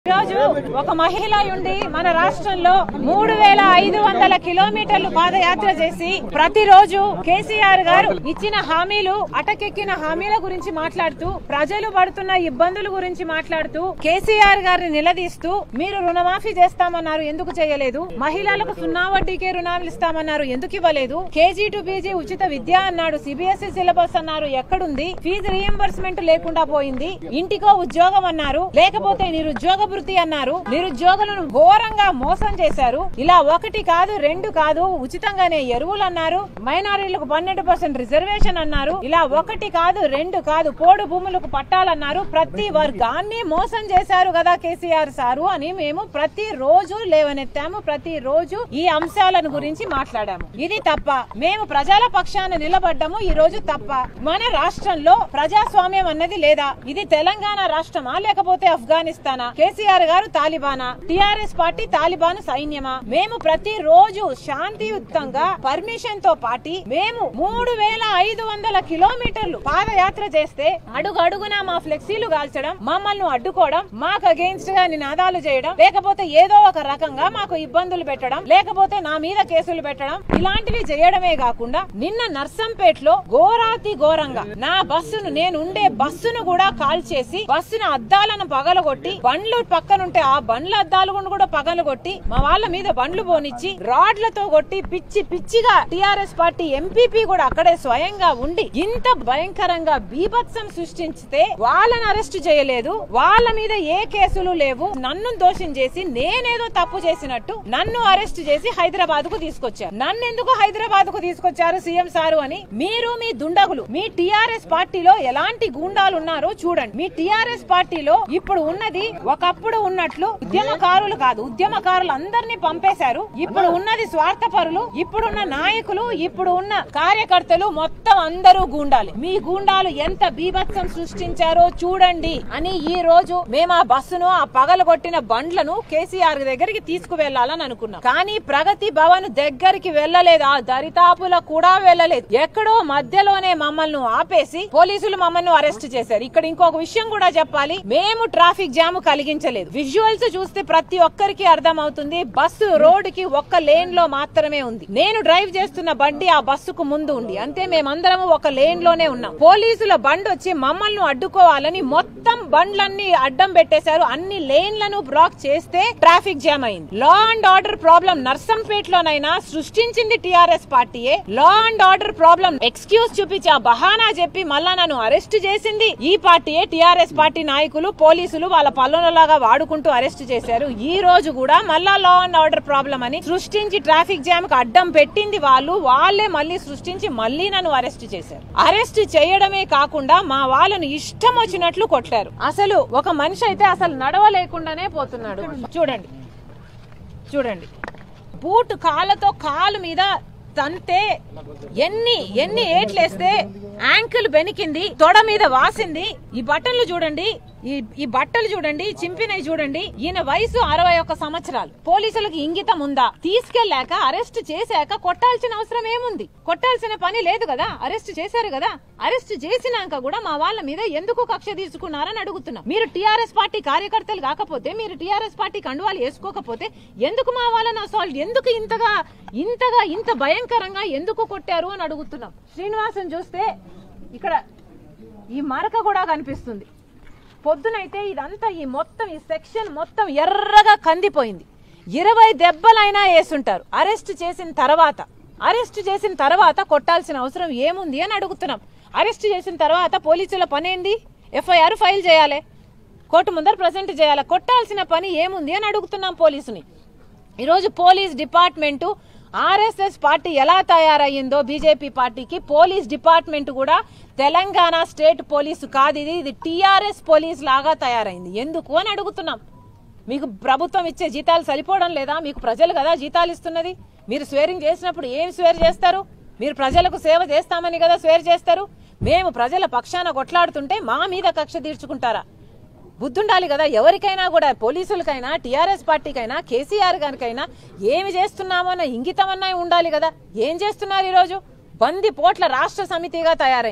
రోజు ఒక మహిళ ఉండి మన రాష్ట్రంలో మూడు వేల ఐదు వందల కిలోమీటర్లు పాదయాత్ర చేసి ప్రతిరోజు కేసీఆర్ గారు ఇచ్చిన హామీలు అటకెక్కిన హామీల గురించి మాట్లాడుతూ ప్రజలు పడుతున్న ఇబ్బందుల గురించి మాట్లాడుతూ కేసీఆర్ గారిని నిలదీస్తూ మీరు రుణమాఫీ చేస్తామన్నారు ఎందుకు చేయలేదు మహిళలకు సున్నా వడ్డీకే రుణాలు ఇస్తామన్నారు ఎందుకు ఇవ్వలేదు కేజీ టు పీజీ ఉచిత విద్య అన్నాడు సిబిఎస్ఈ సిలబస్ అన్నారు ఎక్కడుంది ఫీజు రియంబర్స్మెంట్ లేకుండా పోయింది ఇంటికో ఉద్యోగం అన్నారు లేకపోతే నిరుద్యోగ వృత్తి అన్నారు నిరుద్యోగులను ఘోరంగా మోసం చేశారు ఇలా ఒకటి కాదు రెండు కాదు ఉచితంగానే ఎరువులు అన్నారు మైనారిటీలకు పన్నెండు పర్సెంట్ రిజర్వేషన్ అన్నారు ఇలా ఒకటి కాదు రెండు కాదు పోడు భూములకు పట్టాలన్నారు ప్రతి వర్గాన్ని మోసం చేశారు కదా కేసీఆర్ సారు అని మేము ప్రతి రోజు లేవనెత్తాము ప్రతి రోజు ఈ అంశాలను గురించి మాట్లాడాము ఇది తప్ప మేము ప్రజల పక్షాన నిలబడ్డము ఈ రోజు తప్ప మన రాష్ట్రంలో ప్రజాస్వామ్యం అన్నది లేదా ఇది తెలంగాణ రాష్ట్రమా లేకపోతే ఆఫ్ఘనిస్తానా కేసీఆర్ గారు తాలిబానా టిఆర్ఎస్ పార్టీ తాలిబాన్ సైన్యమా మేము ప్రతి రోజు శాంతియుతంగా పర్మిషన్ తో పాటి మేము మూడు వేల ఐదు వందల కిలోమీటర్లు పాదయాత్ర చేస్తే అడుగు అడుగున మా ఫ్లెక్సీలు కాల్చడం మమ్మల్ని అడ్డుకోవడం మాకు అగెయిన్స్ట్ గా నినాదాలు చేయడం లేకపోతే ఏదో ఒక రకంగా మాకు ఇబ్బందులు పెట్టడం లేకపోతే నా మీద కేసులు పెట్టడం ఇలాంటివి చేయడమే కాకుండా నిన్న నర్సంపేటలో ఘోరాతి ఘోరంగా నా బస్సును నేను ఉండే బస్సును కూడా కాల్ చేసి బస్సును అద్దాలను పగలగొట్టి బండ్లు పక్కనుంటే ఆ బండ్ల అద్దాలు కూడా పగలగొట్టి మా వాళ్ళ మీద బండ్లు పోనిచ్చి రాడ్లతో కొట్టి పిచ్చి పిచ్చిగా టిఆర్ఎస్ పార్టీ ఎంపీపీ కూడా అక్కడే స్వయంగా ఉండి ఇంత భయంకరంగా బీభత్సం సృష్టించితే వాళ్ళని అరెస్ట్ చేయలేదు వాళ్ళ మీద ఏ కేసులు లేవు నన్ను దోషం చేసి నేనేదో తప్పు చేసినట్టు నన్ను అరెస్ట్ చేసి హైదరాబాద్ కు తీసుకొచ్చారు నన్ను ఎందుకు హైదరాబాద్ కు తీసుకొచ్చారు సీఎం సారు అని మీరు మీ దుండగులు మీ టిఆర్ఎస్ పార్టీలో ఎలాంటి గూండాలు ఉన్నారో చూడండి మీ టిఆర్ఎస్ పార్టీలో ఇప్పుడు ఉన్నది ఒకప్పుడు ఉన్నట్లు ఉద్యమకారులు కాదు ఉద్యమకారులు అందరినీ పంపేశారు ఇప్పుడు ఉన్నది స్వార్థపరులు ఇప్పుడున్న నాయకులు ఇప్పుడు ఉన్న కార్యకర్తలు మొత్తం అందరూ గూండాలి మీ గూండాలు ఎంత బీభత్సం సృష్టించారో చూడండి అని ఈ రోజు మేము ఆ బస్సును ఆ పగలగొట్టిన బండ్లను కేసీఆర్ దగ్గరికి తీసుకువెళ్లాలని అనుకున్నాం కానీ ప్రగతి భవన్ దగ్గరికి వెళ్ళలేదు ఆ దరితాపుల కూడా వెళ్ళలేదు ఎక్కడో మధ్యలోనే మమ్మల్ని ఆపేసి పోలీసులు మమ్మల్ని అరెస్ట్ చేశారు ఇక్కడ ఇంకొక విషయం కూడా చెప్పాలి మేము ట్రాఫిక్ జామ్ కలిగించలేదు విజువల్స్ చూస్తే ప్రతి ఒక్కరికి అర్థం అవుతుంది బస్సు రోడ్ కి ఒక్క లేన్ లో మాత్రమే ఉంది నేను డ్రైవ్ చేస్తున్న బండి ఆ బస్సుకు ముందు ఉంది అంతే మేమందరం ఒక లేన్ లోనే ఉన్నాం పోలీసుల బండి వచ్చి మమ్మల్ని అడ్డుకోవాలని మొత్తం బండ్లన్నీ అడ్డం పెట్టేశారు అన్ని లేన్లను బ్లాక్ చేస్తే ట్రాఫిక్ జామ్ అయింది లా అండ్ ఆర్డర్ ప్రాబ్లం నర్సంపేటలోనైనా సృష్టించింది టిఆర్ఎస్ పార్టీయే law and order problem excuse చూపించి ఆ బహానా చెప్పి మళ్ళా నన్ను అరెస్ట్ చేసింది ఈ పార్టీయే టిఆర్ఎస్ పార్టీ నాయకులు పోలీసులు వాళ్ళ పల్లెలలాగా వాడుకుంటూ అరెస్ట్ చేశారు ఈ రోజు కూడా మళ్ళా లా అండ్ ఆర్డర్ ప్రాబ్లం అని సృష్టించి ట్రాఫిక్ జామ్ కు అడ్డం పెట్టింది వాళ్ళు వాళ్ళే మళ్ళీ సృష్టించి మళ్ళీ నన్ను అరెస్ట్ చేశారు అరెస్ట్ చేయడమే కాకుండా మా వాళ్ళను ఇష్టం వచ్చినట్లు కొట్టారు అసలు ఒక మనిషి అయితే అసలు నడవలేకుండానే పోతున్నాడు చూడండి చూడండి బూట్ కాళ్ళతో కాలు మీద తంతే ఎన్ని ఎన్ని ఏట్లేస్తే యాంకిల్ బెనికింది తొడ మీద వాసింది ఈ బట్టలు చూడండి ఈ ఈ బట్టలు చూడండి చింపినవి చూడండి ఈయన వయసు అరవై ఒక్క సంవత్సరాలు పోలీసులకు ఇంగితం ఉందా తీసుకెళ్లాక అరెస్ట్ చేశాక కొట్టాల్సిన అవసరం ఏముంది కొట్టాల్సిన పని లేదు కదా అరెస్ట్ చేశారు కదా అరెస్ట్ చేసినాక కూడా మా వాళ్ళ మీద ఎందుకు కక్ష తీసుకున్నారని అడుగుతున్నా మీరు టిఆర్ఎస్ పార్టీ కార్యకర్తలు కాకపోతే మీరు టిఆర్ఎస్ పార్టీ కండువాలు వేసుకోకపోతే ఎందుకు మా వాళ్ళని అసాల్ట్ ఎందుకు ఇంతగా ఇంతగా ఇంత భయంకరంగా ఎందుకు కొట్టారు అని అడుగుతున్నాం శ్రీనివాసన్ చూస్తే ఇక్కడ ఈ మరక కూడా కనిపిస్తుంది పొద్దునైతే ఇదంతా ఈ మొత్తం ఈ సెక్షన్ మొత్తం ఎర్రగా కందిపోయింది ఇరవై దెబ్బలైనా వేసుంటారు అరెస్ట్ చేసిన తర్వాత అరెస్ట్ చేసిన తర్వాత కొట్టాల్సిన అవసరం ఏముంది అని అడుగుతున్నాం అరెస్ట్ చేసిన తర్వాత పోలీసుల పని ఏంది ఎఫ్ఐఆర్ ఫైల్ చేయాలి కోర్టు ముందర ప్రజెంట్ చేయాలి కొట్టాల్సిన పని ఏముంది అని అడుగుతున్నాం పోలీసుని ఈరోజు పోలీస్ డిపార్ట్మెంటు ఆర్ఎస్ఎస్ పార్టీ ఎలా తయారయ్యిందో బీజేపీ పార్టీకి పోలీస్ డిపార్ట్మెంట్ కూడా తెలంగాణ స్టేట్ పోలీసు కాదు ఇది ఇది టీఆర్ఎస్ పోలీస్ లాగా తయారైంది ఎందుకు అని అడుగుతున్నాం మీకు ప్రభుత్వం ఇచ్చే జీతాలు సరిపోవడం లేదా మీకు ప్రజలు కదా జీతాలు ఇస్తున్నది మీరు స్వేరింగ్ చేసినప్పుడు ఏం స్వేర్ చేస్తారు మీరు ప్రజలకు సేవ చేస్తామని కదా స్వేర్ చేస్తారు మేము ప్రజల పక్షాన కొట్లాడుతుంటే మా మీద కక్ష తీర్చుకుంటారా బుద్ధుండాలి కదా ఎవరికైనా కూడా పోలీసులకైనా టీఆర్ఎస్ పార్టీకైనా కేసీఆర్ గారికైనా ఏమి చేస్తున్నామో అన్న ఇంగితం అన్నా ఉండాలి కదా ఏం చేస్తున్నారు ఈరోజు బంది పోట్ల రాష్ట్ర సమితిగా తయారైంది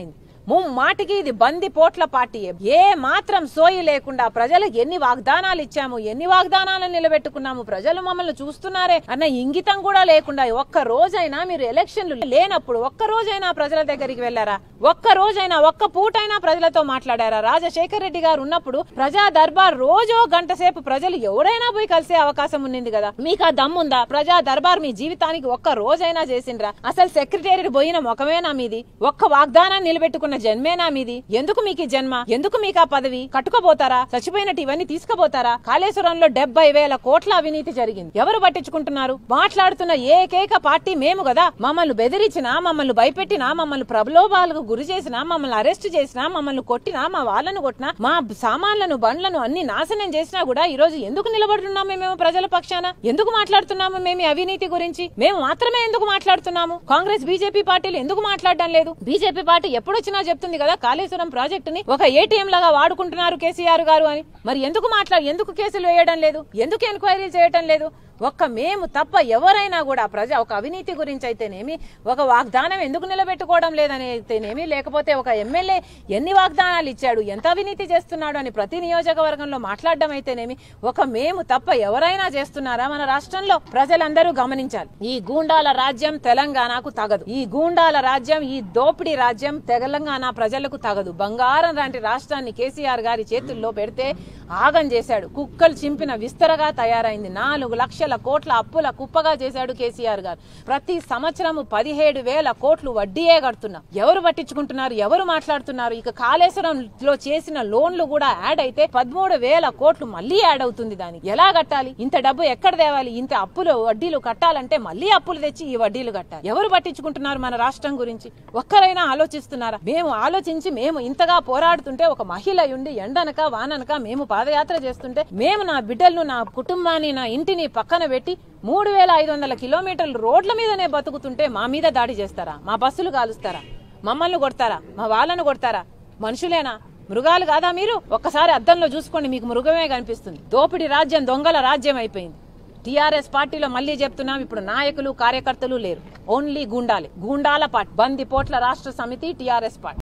ముమ్మాటికి ఇది బంది పోట్ల పార్టీ ఏ మాత్రం సోయి లేకుండా ప్రజలకు ఎన్ని వాగ్దానాలు ఇచ్చాము ఎన్ని వాగ్దానాలను నిలబెట్టుకున్నాము ప్రజలు మమ్మల్ని చూస్తున్నారే అన్న ఇంగితం కూడా లేకుండా ఒక్క రోజైనా మీరు ఎలక్షన్లు లేనప్పుడు ఒక్క రోజైనా ప్రజల దగ్గరికి వెళ్లారా ఒక్క రోజైనా ఒక్క పూటైనా ప్రజలతో మాట్లాడారా రాజశేఖర్ రెడ్డి గారు ఉన్నప్పుడు ప్రజా దర్బార్ రోజో గంట సేపు ప్రజలు ఎవరైనా పోయి కలిసే అవకాశం ఉన్నింది కదా మీకు ఆ దమ్ముందా ప్రజా దర్బార్ మీ జీవితానికి ఒక్క రోజైనా చేసిండ్రా అసలు సెక్రటేరియట్ పోయిన ముఖమేనా మీది ఒక్క వాగ్దానాన్ని నిలబెట్టుకున్న జన్మేనా మీది ఎందుకు మీకు ఈ జన్మ ఎందుకు మీకు ఆ పదవి కట్టుకోబోతారా చచ్చిపోయినట్టు ఇవన్నీ తీసుకుపోతారా కాళేశ్వరంలో డెబ్బై వేల కోట్ల అవినీతి జరిగింది ఎవరు పట్టించుకుంటున్నారు మాట్లాడుతున్న ఏకైక పార్టీ మేము కదా మమ్మల్ని బెదిరించినా మమ్మల్ని భయపెట్టినా మమ్మల్ని ప్రలోభాలకు గురి చేసినా మమ్మల్ని అరెస్ట్ చేసినా మమ్మల్ని కొట్టినా మా వాళ్ళను కొట్టినా మా సామాన్లను బండ్లను అన్ని నాశనం చేసినా కూడా ఈ రోజు ఎందుకు నిలబడుతున్నాము మేము ప్రజల పక్షాన ఎందుకు మాట్లాడుతున్నాము మేము ఈ అవినీతి గురించి మేము మాత్రమే ఎందుకు మాట్లాడుతున్నాము కాంగ్రెస్ బీజేపీ పార్టీలు ఎందుకు మాట్లాడడం లేదు బీజేపీ పార్టీ ఎప్పుడొచ్చినా చెప్తుంది కదా కాళేశ్వరం ప్రాజెక్టుని ఒక ఏటీఎం లాగా వాడుకుంటున్నారు కేసీఆర్ గారు అని మరి ఎందుకు మాట్లా ఎందుకు కేసులు వేయడం లేదు ఎందుకు ఎంక్వైరీలు చేయడం లేదు ఒక్క మేము తప్ప ఎవరైనా కూడా ప్రజ ఒక అవినీతి గురించి అయితేనేమి ఒక వాగ్దానం ఎందుకు నిలబెట్టుకోవడం లేదని అయితేనేమి లేకపోతే ఒక ఎమ్మెల్యే ఎన్ని వాగ్దానాలు ఇచ్చాడు ఎంత అవినీతి చేస్తున్నాడు అని ప్రతి నియోజకవర్గంలో మాట్లాడడం అయితేనేమి ఒక మేము తప్ప ఎవరైనా చేస్తున్నారా మన రాష్ట్రంలో ప్రజలందరూ గమనించాలి ఈ గూండాల రాజ్యం తెలంగాణకు తగదు ఈ గూండాల రాజ్యం ఈ దోపిడీ రాజ్యం తెలంగాణ ప్రజలకు తగదు బంగారం లాంటి రాష్ట్రాన్ని కేసీఆర్ గారి చేతుల్లో పెడితే ఆగం చేశాడు కుక్కలు చింపిన విస్తరగా తయారైంది నాలుగు లక్షల కోట్ల అప్పుల కుప్పగా చేశాడు కేసీఆర్ గారు ప్రతి సంవత్సరము పదిహేడు వేల కోట్లు వడ్డీయే కడుతున్నా ఎవరు పట్టించుకుంటున్నారు ఎవరు మాట్లాడుతున్నారు ఇక కాళేశ్వరంలో చేసిన లోన్లు కూడా యాడ్ అయితే పదమూడు వేల కోట్లు మళ్ళీ యాడ్ అవుతుంది దానికి ఎలా కట్టాలి ఇంత డబ్బు ఎక్కడ తేవాలి ఇంత అప్పులు వడ్డీలు కట్టాలంటే మళ్ళీ అప్పులు తెచ్చి ఈ వడ్డీలు కట్టాలి ఎవరు పట్టించుకుంటున్నారు మన రాష్ట్రం గురించి ఒక్కరైనా ఆలోచిస్తున్నారా మేము ఆలోచించి మేము ఇంతగా పోరాడుతుంటే ఒక మహిళ ఉండి ఎండనక వాననక మేము పాదయాత్ర చేస్తుంటే మేము నా బిడ్డలను నా కుటుంబాన్ని నా ఇంటిని పక్కన పెట్టి మూడు వేల ఐదు వందల కిలోమీటర్లు రోడ్ల మీదనే బతుకుతుంటే మా మీద దాడి చేస్తారా మా బస్సులు కాలుస్తారా మమ్మల్ని కొడతారా మా వాళ్ళను కొడతారా మనుషులేనా మృగాలు కాదా మీరు ఒక్కసారి అద్దంలో చూసుకోండి మీకు మృగమే కనిపిస్తుంది దోపిడి రాజ్యం దొంగల రాజ్యం అయిపోయింది టీఆర్ఎస్ పార్టీలో మళ్ళీ చెప్తున్నాం ఇప్పుడు నాయకులు కార్యకర్తలు లేరు ఓన్లీ గూండాలే గూండాల పార్టీ బంది పోట్ల రాష్ట్ర సమితి టీఆర్ఎస్ పార్టీ